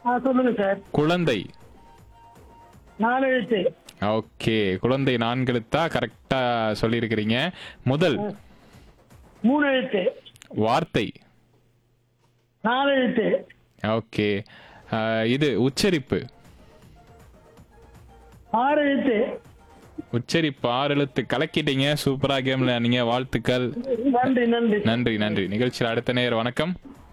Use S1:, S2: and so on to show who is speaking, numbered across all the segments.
S1: ஆ சொல்லுங்க சார்
S2: குழந்தை
S1: நாலு எழுத்து
S2: ஓகே குழந்தை நான்கெழுத்தா கரெக்டா சொல்லியிருக்கிறீங்க முதல்
S1: மூணு எழுத்து
S2: வார்த்தை
S1: நாலு எழுத்து
S2: ஓகே இது உச்சரிப்பு
S1: ஆறு எழுத்து
S2: உச்சரிப்பு ஆறு எழுத்து கலக்கிட்டீங்க சூப்பரா கேம்ல நீங்க வாழ்த்துக்கள்
S1: நன்றி நன்றி
S2: நன்றி நன்றி நிகழ்ச்சியில் அடுத்த நேர் வணக்கம்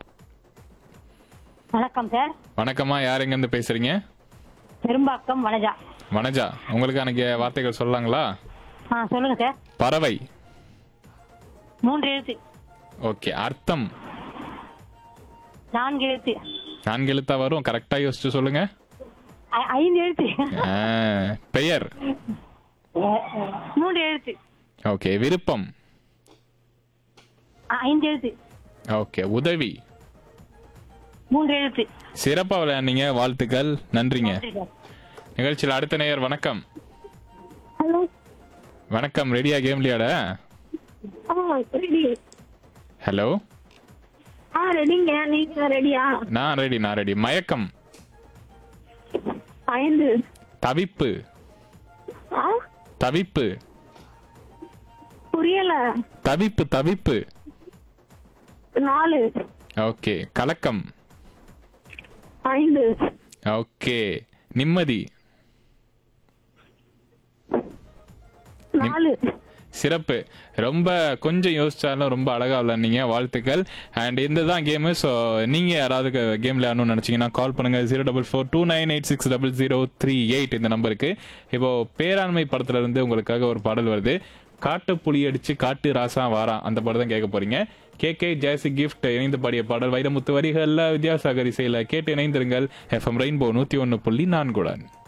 S3: வணக்கம் சார்
S2: வணக்கம்மா யார் எங்க இருந்து பேசுறீங்க
S3: பெரும்பாக்கம் வனஜா
S2: வனஜா உங்களுக்கான கே- வார்த்தைகள் சொல்லலாங்களா
S3: ஆ சொல்லுங்க சார்
S2: பறவை
S3: மூன்று எழுத்து
S2: ஓகே அர்த்தம்
S3: நான்கு எழுத்து
S2: நான்கு எழுத்தா வரும் கரெக்டா யோசிச்சு சொல்லுங்க
S3: ஐ- ஐந்து எழுத்து
S2: ஆ, பெயர்
S3: மூன்று எழுத்து
S2: ஓகே விருப்பம்
S3: ஐ- ஐந்து எழுத்து
S2: ஓகே உதவி
S3: மூன்று எழுத்து
S2: சிறப்பா விளையாண்டீங்க வாழ்த்துக்கள் நன்றிங்க
S3: நன்றி சார்
S2: நிகழ்ச்சியில் அடுத்த நேயர் வணக்கம்
S4: ஹலோ
S2: வணக்கம் ரெடியா கேம் விளையாட
S4: ஆ ரெடி
S2: ஹலோ
S4: ஆ ரெடிங்க நீங்க ரெடியா
S2: நான் ரெடி நான் ரெடி மயக்கம்
S4: ஐந்து
S2: தவிப்பு
S4: ஆ
S2: தவிப்பு
S4: புரியல
S2: தவிப்பு தவிப்பு
S4: நாலு
S2: ஓகே கலக்கம்
S4: ஐந்து
S2: ஓகே நிம்மதி
S4: நாலு
S2: சிறப்பு ரொம்ப கொஞ்சம் யோசிச்சாலும் ரொம்ப அழகா விளையாண்டீங்க வாழ்த்துக்கள் அண்ட் இந்த தான் கேமு ஸோ நீங்க யாராவது கேம் விளையாடணும்னு நினைச்சீங்கன்னா கால் பண்ணுங்க zero double four two nine eight six double zero three eight இந்த நம்பருக்கு இப்போ பேராண்மை படத்துல இருந்து உங்களுக்காக ஒரு பாடல் வருது காட்டு புலி அடிச்சு காட்டு ராசா வாரா அந்த பாடம் தான் கேட்க போறீங்க கே கே ஜெயசி கிஃப்ட் இணைந்து பாடிய பாடல் வைரமுத்து வரிகள்ல வித்யாசாகர் இசையில கேட்டு இணைந்திருங்கள் எஃப்எம் ரெயின்போ நூத்தி ஒன்னு புள்ளி நான்குடன்